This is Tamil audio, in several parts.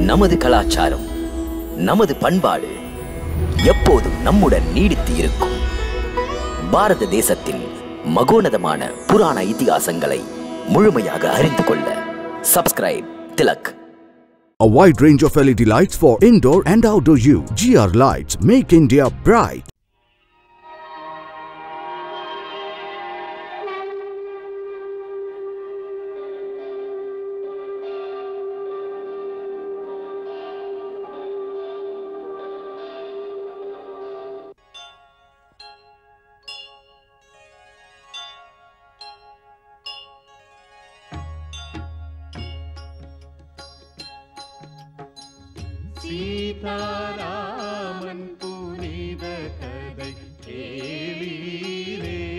நமது கலாச்சாரம் நமது பண்பாடு எப்போதும் நம்முடன் நீடித்து இருக்கும் பாரத தேசத்தின் மகோனதமான புராண இதிகாசங்களை முழுமையாக அறிந்து கொள்ள subscribe Tilak A wide range of LED lights for indoor and outdoor use. GR Lights make India bright. Sitaraman புனித கதை கேளீரே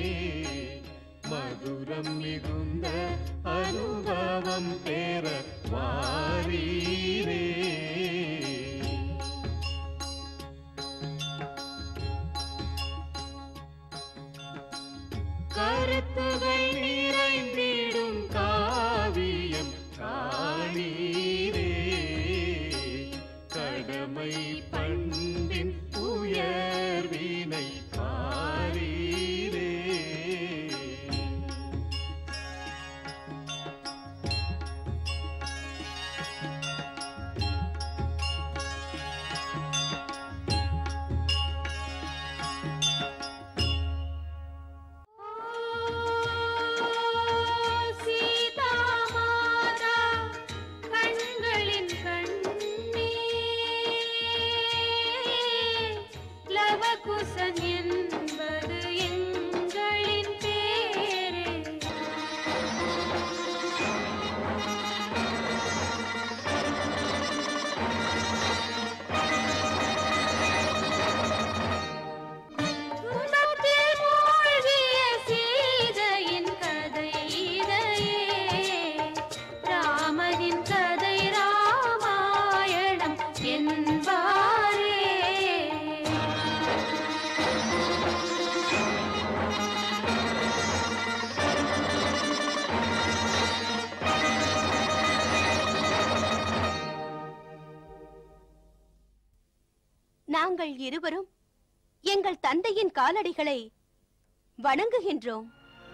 மதுரம் மிகுந்த அனுபவம் பெற வாரீரே கருத்துகள் நிறைந்திடும் காவியம் காணீரே கடமை பண்பின் உயர்வினை பாரீரே சீதாமாதா கண்களின் கண்ணே லவகுசன் என்பது எங்களின் பேரே துன்பத்தில் மூழ்கிய சீதையின் கதை இதையே ராமனின் கதை ராமாயணம் என்பாரே நாங்கள் இருவரும் எங்கள் தந்தையின் காலடிகளை வணங்குகின்றோம்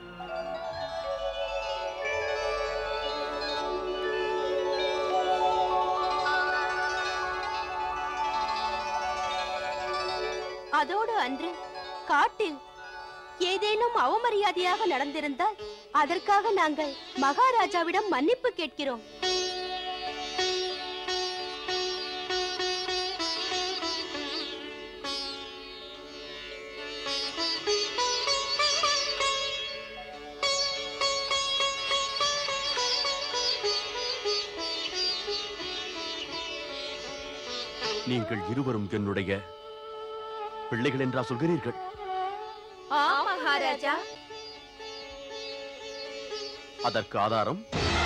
அதோடு அன்று காட்டில் ஏதேனும் அவமரியாதையாக நடந்திருந்தால் அதற்காக நாங்கள் மகாராஜாவிடம் மன்னிப்பு கேட்கிறோம் நீங்கள் இருவரும் என்னுடைய பிள்ளைகள் என்றா சொல்கிறீர்கள் ஆ மகாராஜா அதற்கு ஆதாரம்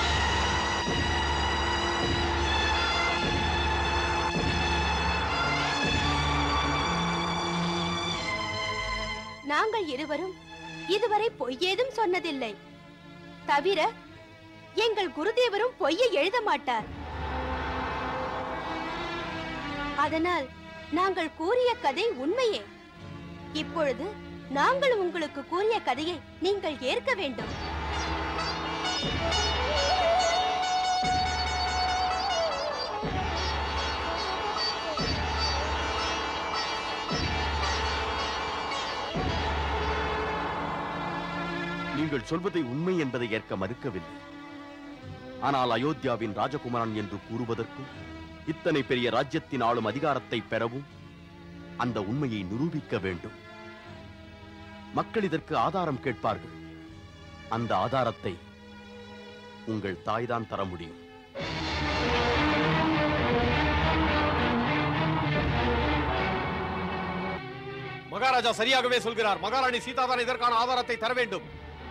நாங்கள் இருவரும் இதுவரை பொய்யேதும் சொன்னதில்லை தவிர எங்கள் குருதேவரும் பொய்யை எழுத மாட்டார் அதனால் நாங்கள் கூறிய கதை உண்மையே இப்பொழுது நாங்கள் உங்களுக்கு கூறிய கதையை நீங்கள் ஏற்க வேண்டும் நீங்கள் சொல்வதை உண்மை என்பதை ஏற்க மறுக்கவில்லை ஆனால் அயோத்தியாவின் ராஜகுமாரன் என்று கூறுவதற்கும் இத்தனை பெரிய ராஜ்யத்தின் ஆளும் அதிகாரத்தை பெறவும் அந்த உண்மையை நிரூபிக்க வேண்டும் மக்கள் இதற்கு ஆதாரம் கேட்பார்கள் அந்த ஆதாரத்தை உங்கள் தாய்தான் தர முடியும் மகாராஜா சரியாகவே சொல்கிறார் மகாராணி சீதாதான் இதற்கான ஆதாரத்தை தர வேண்டும்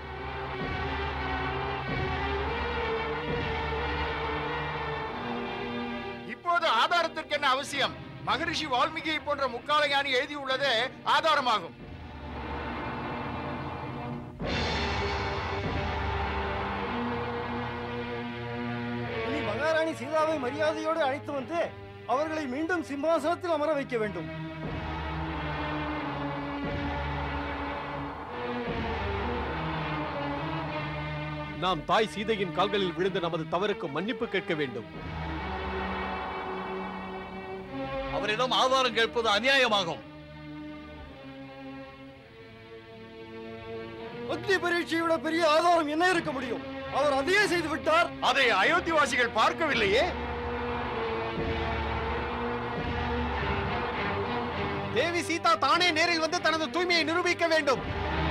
இப்போது ஆதாரத்திற்கு என்ன அவசியம் மகரிஷி வால்மீகியை போன்ற முக்கால ஞானி எழுதியுள்ளதே ஆதாரமாகும் இனி மகாராஜா மகாராணி சீதாவை மரியாதையோடு அழைத்து வந்து அவர்களை மீண்டும் சிம்மாசனத்தில் அமர வைக்க வேண்டும் நாம் தாய் சீதையின் கால்களில் விழுந்து நமது தவறுக்கு மன்னிப்பு கேட்க வேண்டும் அவரிடம் ஆதாரம் கேட்பது அநியாயமாகும் அக்னி பரீட்சையை விட பெரிய ஆதாரம் என்ன இருக்க முடியும் அவர் அதையே செய்து விட்டார் அதை அயோத்திவாசிகள் பார்க்கவில்லையே தேவி சீதா தானே நேரில் வந்து தனது தூய்மையை நிரூபிக்க வேண்டும்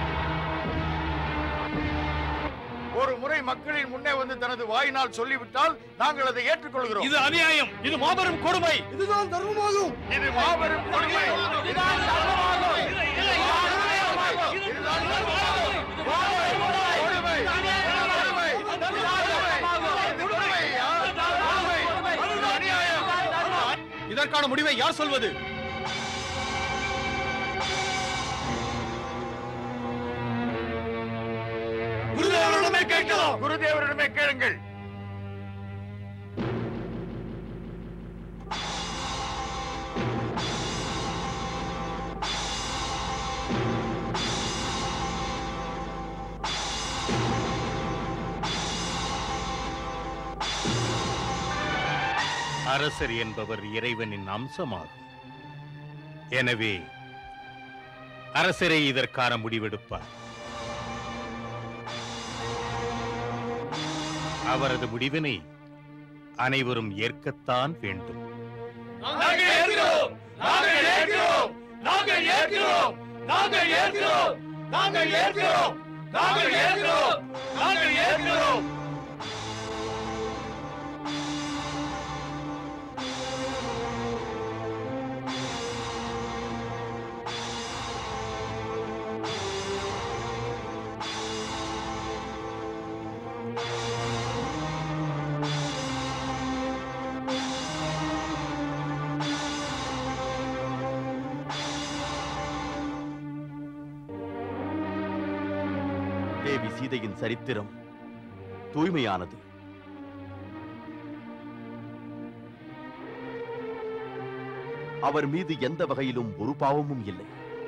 ஒரு முறை மக்களின் முன்னே வந்து தனது வாயினால் சொல்லிவிட்டால் நாங்கள் அதை ஏற்றுக்கொள்கிறோம் இது அநியாயம் இது மாபெரும் கொடுமை இதுதான் தர்மமாகும் இது மாபெரும் கொடுமை இதுதான் தர்மமாகும். இதுதான் தர்மமாகும். இதுதான் தர்மமாகும். கொடுமை. கொடுமை. இது கொடுமையா? கொடுமை. இது அநியாயம். இதற்கான முடிவை யார் சொல்வது குருதேவரிடமே கேட்கலாம் குருதேவரிடமே கேளுங்கள் அரசர் என்பவர் இறைவனின் அம்சமாகும் எனவே அரசரே இதற்கான முடிவெடுப்பார் அவரது முடிவினை அனைவரும் ஏற்கத்தான் வேண்டும் நாங்கள் ஏற்கிறோம் நாங்கள் ஏற்கிறோம் நாங்கள் ஏற்கிறோம் நாங்கள் ஏற்கிறோம் நாங்கள் ஏற்கிறோம் நாங்கள் ஏற்கிறோம் நாங்கள் ஏற்கிறோம் தேவி சீதையின் சரித்திரம் தூய்மையானது அவர் மீது எந்த வகையிலும் ஒரு பாவமும் இல்லை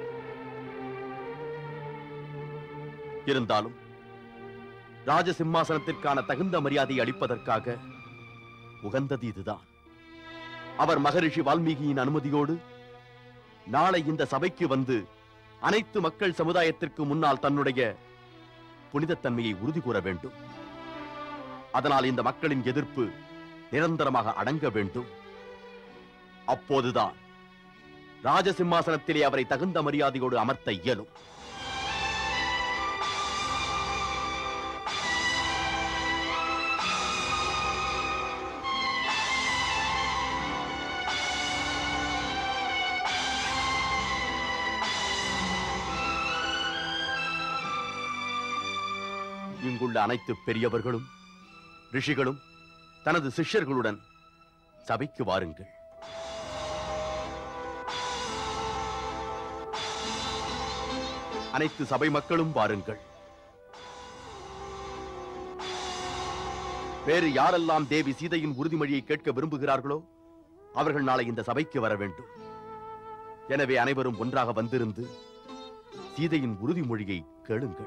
இருந்தாலும் ராஜசிம்மாசனத்திற்கான தகுந்த மரியாதை அளிப்பதற்காக உகந்தது இதுதான் அவர் மகரிஷி வால்மீகியின் அனுமதியோடு நாளை இந்த சபைக்கு வந்து அனைத்து மக்கள் சமுதாயத்திற்கு முன்னால் தன்னுடைய புனிதத்தன்மையை உறுதி கூற வேண்டும் அதனால் இந்த மக்களின் எதிர்ப்பு நிரந்தரமாக அடங்க வேண்டும் அப்போதுதான் ராஜசிம்மாசனத்திலே அவரை தகுந்த மரியாதையோடு அமர்த்த இயலும் இங்குள்ள அனைத்து பெரியவர்களும் ரிஷிகளும் தனது சிஷ்யர்களுடன் சபைக்கு வாருங்கள் அனைத்து சபை மக்களும் வாருங்கள் வேறு யாரெல்லாம் தேவி சீதையின் உறுதிமொழியை கேட்க விரும்புகிறார்களோ அவர்கள் நாளை இந்த சபைக்கு வர வேண்டும் எனவே அனைவரும் ஒன்றாக வந்திருந்து சீதையின் உறுதிமொழியை கேளுங்கள்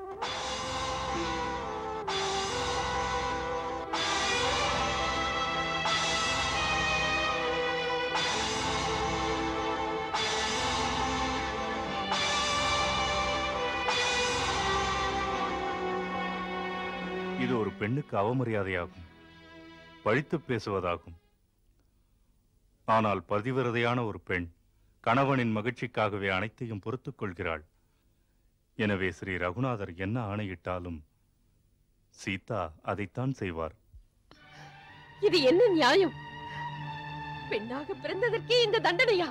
இது ஒரு பெண்ணுக்கு அவமரியாதையாகும் பழித்து பேசுவதாகும் ஆனால் பதிவிரதையான ஒரு பெண் கணவனின் மகிழ்ச்சிக்காகவே அனைத்தையும் பொறுத்துக் கொள்கிறாள் எனவே ஸ்ரீ ரகுநாதர் என்ன ஆணையிட்டாலும் சீதா அதைத்தான் செய்வார் இது என்ன நியாயம் பெண்ணாக பிறந்ததற்கே இந்த தண்டனையா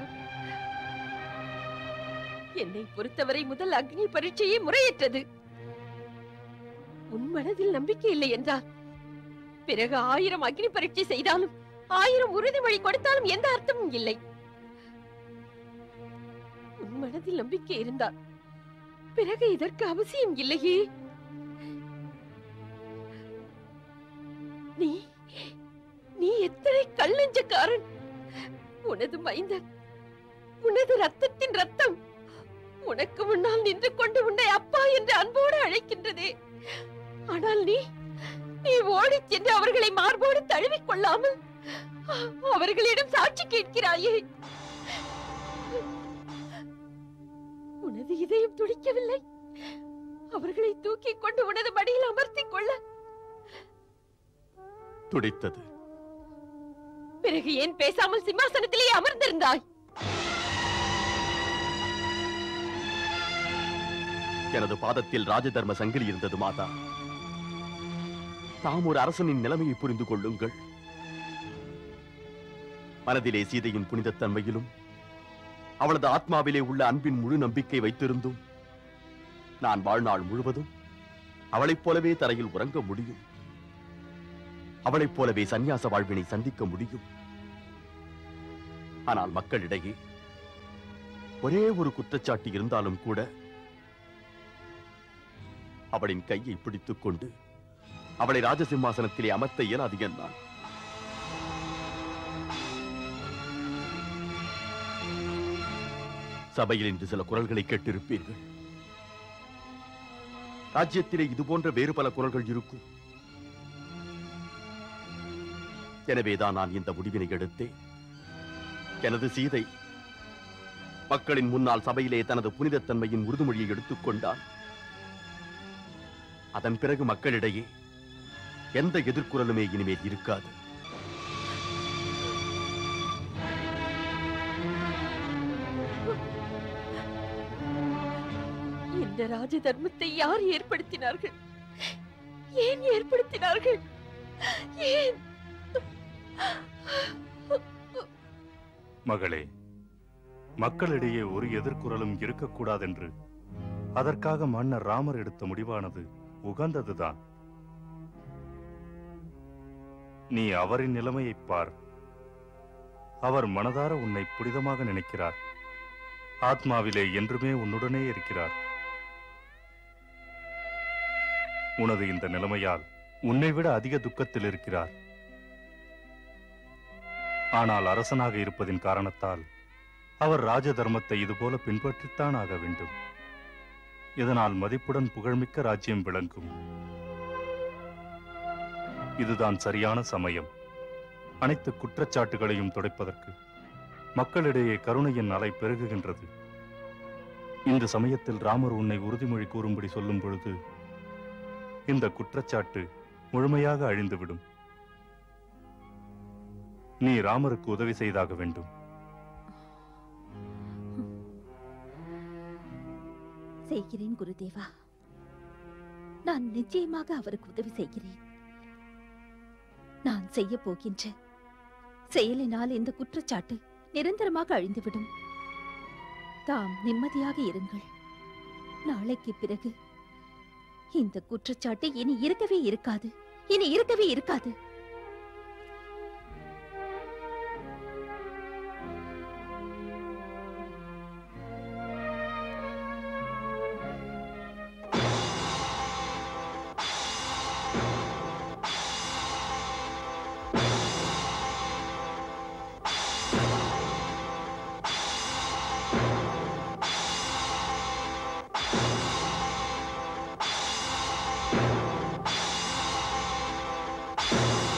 என்னை பொறுத்தவரை முதல் அக்னி பரீட்சையே முறையற்றது உன் மனதில் நம்பிக்கை இல்லை என்றால் பிறகு ஆயிரம் அக்னி பரீட்சை செய்தாலும் ஆயிரம் உறுதிமொழி கொடுத்தாலும் எந்த அர்த்தமும் இல்லை உன் மனதில் நம்பிக்கை இருந்தால் பிறகு இதற்கு அவசியம் இல்லையே நீ கல்லஞ்சக்காரன் உனது மைந்தன் உனது ரத்தத்தின் ரத்தம் உனக்கு முன்னால் நின்று கொண்டு உன்னை அப்பா என்று அன்போடு அழைக்கின்றதே ஆனால் நீ நீ ஓடிச் சென்று அவர்களை மார்போடு தழுவிக் கொள்ளாமல் அவர்களிடம் சாட்சி கேட்கிறாயே உனது இதயம் துடிக்கவில்லை அவர்களை தூக்கிக் கொண்டு உனது மடியில் அமர்த்திக் கொள்ள துடித்தது பிறகு ஏன் பேசாமல் சிம்மாசனத்திலேயே அமர்ந்திருந்தாய் எனது பாதத்தில் ராஜதர்ம சங்கிலி இருந்தது மாதா தாம் ஒரு அரசனின் நிலைமையை புரிந்து கொள்ளுங்கள் மனதிலே சீதையின் புனிதத்தன்மையிலும் அவளது ஆத்மாவிலே உள்ள அன்பின் முழு நம்பிக்கை வைத்திருந்தும் நான் வாழ்நாள் முழுவதும் அவளைப் போலவே தரையில் உறங்க முடியும் அவளைப் போலவே சந்நியாச வாழ்வினை சந்திக்க முடியும் ஆனால் மக்களிடையே ஒரே ஒரு குற்றச்சாட்டு இருந்தாலும் கூட அவளின் கையை பிடித்துக் கொண்டு அவளை ராஜசிம்மாசனத்திலே அமர்த்த இயலாது என்றான் சபையில் இன்று சில குரல்களை கேட்டிருப்பீர்கள் ராஜ்யத்திலே இது போன்ற வேறு பல குரல்கள் இருக்கும் எனவேதான் நான் இந்த முடிவினை எடுத்தேன் எனது சீதை மக்களின் முன்னால் சபையிலே தனது புனிதத்தன்மையின் உறுதிமொழியை எடுத்துக்கொண்டார் அதன் பிறகு மக்களிடையே எந்த எதிர்குரலுமே இனிமேல் இருக்காது இந்த ராஜ தர்மத்தை யார் ஏற்படுத்தினார்கள் ஏன் ஏற்படுத்தினார்கள் ஏன் மகளே மக்களிடையே ஒரு எதிர்குரலும் இருக்கக்கூடாதென்று அதற்காக மன்னர் ராமர் எடுத்த முடிவானது உகந்ததுதான் நீ அவரின் நிலைமையைப் பார் அவர் மனதார உன்னை புனிதமாக நினைக்கிறார் ஆத்மாவிலே என்றுமே உன்னுடனே இருக்கிறார் உனது இந்த நிலைமையால் உன்னை விட அதிக துக்கத்தில் இருக்கிறார் ஆனால் அரசனாக இருப்பதின் காரணத்தால் அவர் ராஜ தர்மத்தை இதுபோல பின்பற்றித்தான் ஆக வேண்டும் இதனால் மதிப்புடன் புகழ்மிக்க ராஜ்யம் விளங்கும் இதுதான் சரியான சமயம் அனைத்து குற்றச்சாட்டுகளையும் துடைப்பதற்கு மக்களிடையே கருணையின் அலை பெருகுகின்றது இந்த சமயத்தில் ராமர் உன்னை உறுதிமொழி கூறும்படி சொல்லும் பொழுது இந்த குற்றச்சாட்டு முழுமையாக அழிந்துவிடும் நீ ராமருக்கு உதவி செய்தாக வேண்டும் செய்கிறேன் குருதேவா நான் நிச்சயமாக அவருக்கு உதவி செய்கிறேன் நான் செய்ய போகின்ற செயலினால் இந்த குற்றச்சாட்டு நிரந்தரமாக அழிந்துவிடும் தாம் நிம்மதியாக இருங்கள் நாளைக்கு பிறகு இந்த குற்றச்சாட்டு இனி இருக்கவே இருக்காது இனி இருக்கவே இருக்காது ஆ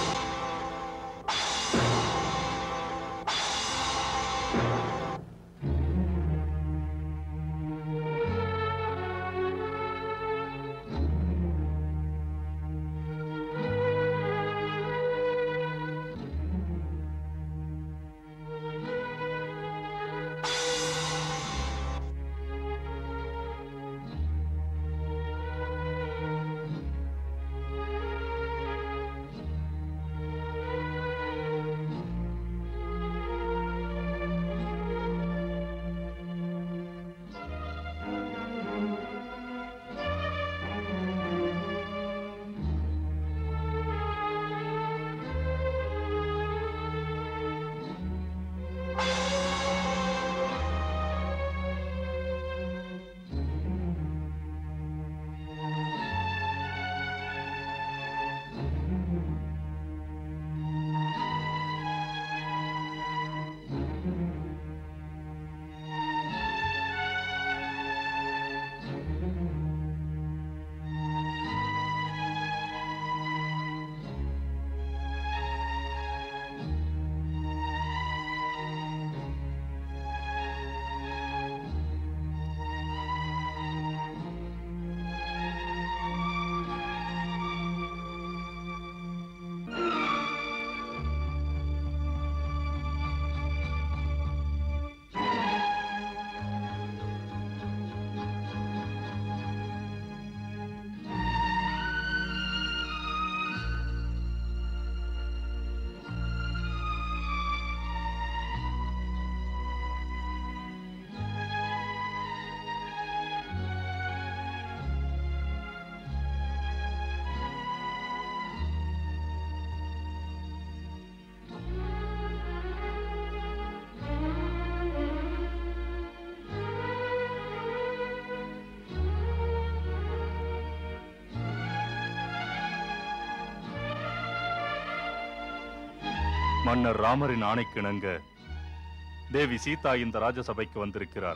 மன்னர் ராமரின் ஆணைக்கிணங்க தேவி சீதா இந்த ராஜசபைக்கு வந்திருக்கிறார்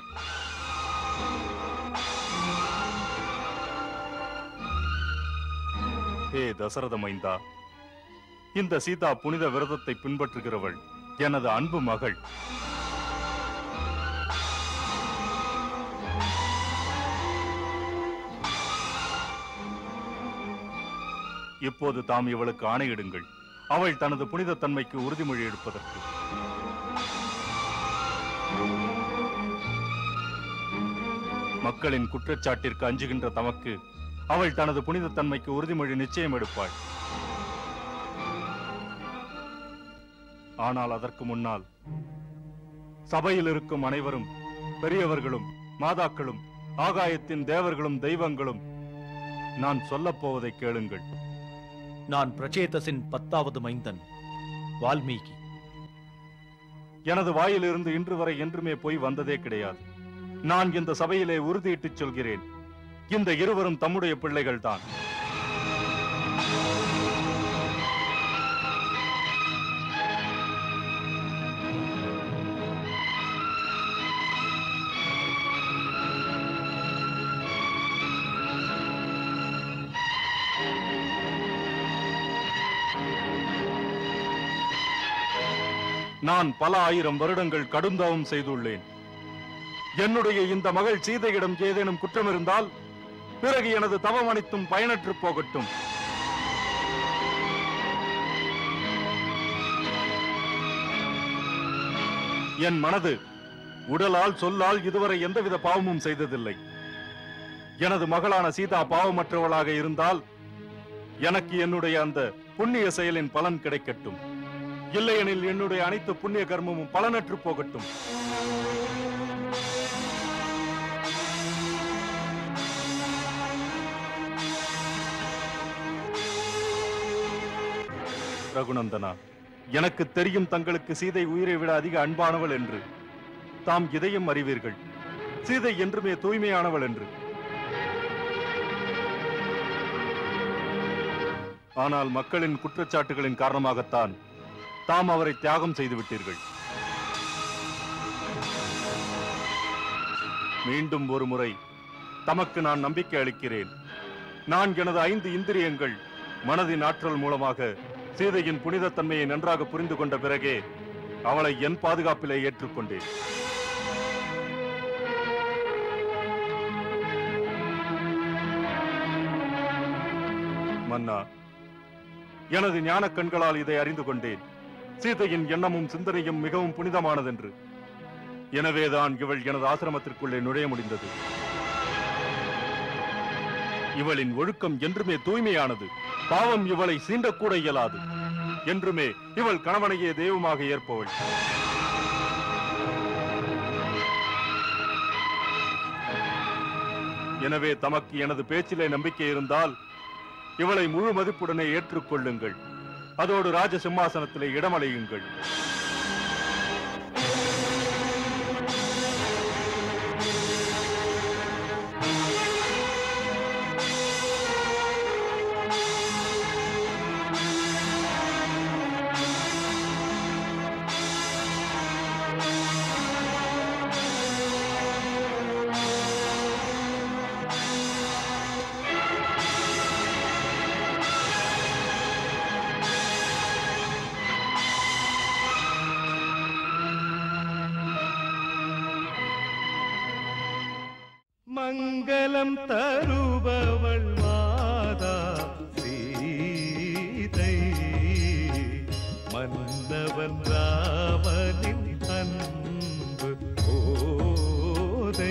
ஹே தசரத மைந்தா இந்த சீதா புனித விரதத்தை பின்பற்றுகிறவள் எனது அன்பு மகள் இப்போது தாம் இவளுக்கு ஆணையிடுங்கள் அவள் தனது புனித தன்மைக்கு உறுதிமொழி எடுப்பதற்கு மக்களின் குற்றச்சாட்டிற்கு அஞ்சுகின்ற தமக்கு அவள் தனது புனித தன்மைக்கு உறுதிமொழி நிச்சயம் எடுப்பாள் ஆனால் அதற்கு முன்னால் சபையில் இருக்கும் அனைவரும் பெரியவர்களும் மாதாக்களும் ஆகாயத்தின் தேவர்களும் தெய்வங்களும் நான் சொல்லப் போவதை கேளுங்கள் நான் பிரச்சேதசின் பத்தாவது மைந்தன் வால்மீகி எனது வாயிலிருந்து இன்று வரை என்றுமே பொய் வந்ததே கிடையாது நான் இந்த சபையிலே உறுதியிட்டுச் சொல்கிறேன் இந்த இருவரும் தம்முடைய பிள்ளைகள்தான் நான் பல ஆயிரம் வருடங்கள் கடுந்தவம் செய்துள்ளேன் என்னுடைய இந்த மகள் சீதையிடம் ஏதேனும் குற்றம் இருந்தால் பிறகு எனது தவம் அனைத்தும் பயனற்று போகட்டும் என் மனது உடலால் சொல்லால் இதுவரை எந்தவித பாவமும் செய்ததில்லை எனது மகளான சீதா பாவமற்றவளாக இருந்தால் எனக்கு என்னுடைய அந்த புண்ணிய செயலின் பலன் கிடைக்கட்டும் இல்லையெனில் என்னுடைய அனைத்து புண்ணிய கர்மமும் பலனற்று போகட்டும் ரகுநந்தனா எனக்கு தெரியும் தங்களுக்கு சீதை உயிரை விட அதிக அன்பானவள் என்று தாம் இதையும் அறிவீர்கள் சீதை என்றுமே தூய்மையானவள் என்று ஆனால் மக்களின் குற்றச்சாட்டுகளின் காரணமாகத்தான் தாம் அவரை தியாகம் செய்து விட்டீர்கள் மீண்டும் ஒரு முறை தமக்கு நான் நம்பிக்கை அளிக்கிறேன் நான் எனது ஐந்து இந்திரியங்கள் மனதின் ஆற்றல் மூலமாக சீதையின் புனித தன்மையை நன்றாக புரிந்து கொண்ட பிறகே அவளை என் பாதுகாப்பிலே ஏற்றுக்கொண்டேன் மன்னா எனது ஞான கண்களால் இதை அறிந்து கொண்டேன் சீதையின் எண்ணமும் சிந்தனையும் மிகவும் புனிதமானதென்று எனவேதான் இவள் எனது ஆசிரமத்திற்குள்ளே நுழைய முடிந்தது இவளின் ஒழுக்கம் என்றுமே தூய்மையானது பாவம் இவளை சீண்டக்கூட இயலாது என்றுமே இவள் கணவனையே தெய்வமாக ஏற்பவள் எனவே தமக்கு எனது பேச்சிலே நம்பிக்கை இருந்தால் இவளை முழு மதிப்புடனே ஏற்றுக்கொள்ளுங்கள் அதோடு ராஜ சிம்மாசனத்திலே இடமடையுங்கள் மங்களம் தருபவள் மாதா சீதை மன்னவன் ராமனின் அன்பு போதை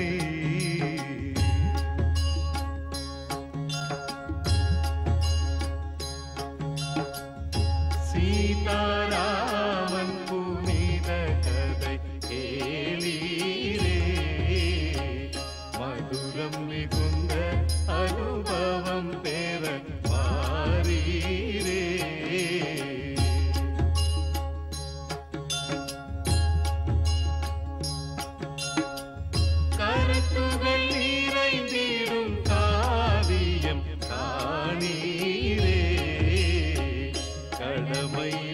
சீதாராமன் புனித கதை கேளீரே மதுரம் மிகுந்த அனுபவம் பெற மாறீரே கருத்துகள் நிறைந்திடும் காவியம் காணீரே கடமை